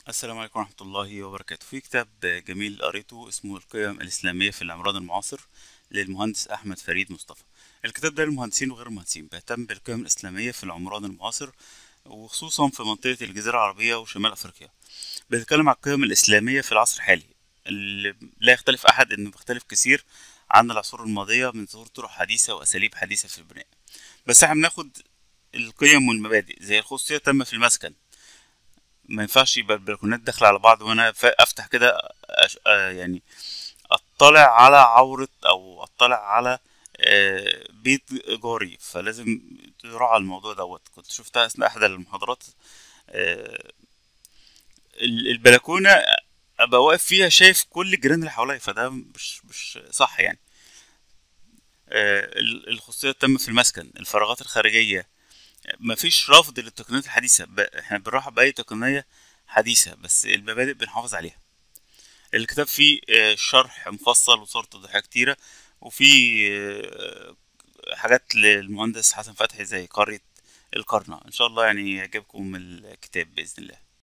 السلام عليكم ورحمة الله وبركاته في كتاب جميل قريته اسمه القيم الإسلامية في العمران المعاصر للمهندس أحمد فريد مصطفى الكتاب ده للمهندسين وغير المهندسين بيهتم بالقيم الإسلامية في العمران المعاصر وخصوصا في منطقة الجزيرة العربية وشمال أفريقيا بيتكلم عن القيم الإسلامية في العصر الحالي اللي لا يختلف أحد إنه بيختلف كثير عن العصور الماضية من ظهور طرق حديثة وأساليب حديثة في البناء بس احنا بناخد القيم والمبادئ زي الخصوصية تامة في المسكن ما ينفعش يبقى البلكونات داخلة على بعض وانا ف- افتح كده أش- آه يعني اطلع على عورة او اطلع على آه، بيت جاري فلازم تراعى الموضوع دوت كنت شفتها اثناء احدى المحاضرات آه، ال- البلكونة ابقى واقف فيها شايف كل الجيران اللي حواليا فده مش مش صح يعني آه، ال- الخصوصية التامة في المسكن الفراغات الخارجية مفيش رفض للتقنيات الحديثة ب- احنا بنرحب بأي تقنية حديثة بس المبادئ بنحافظ عليها الكتاب فيه آه، شرح مفصل وصور توضيحية كتيرة وفيه آه، حاجات للمهندس حسن فتحي زي قرية القرنة ان شاء الله يعني يعجبكم الكتاب بإذن الله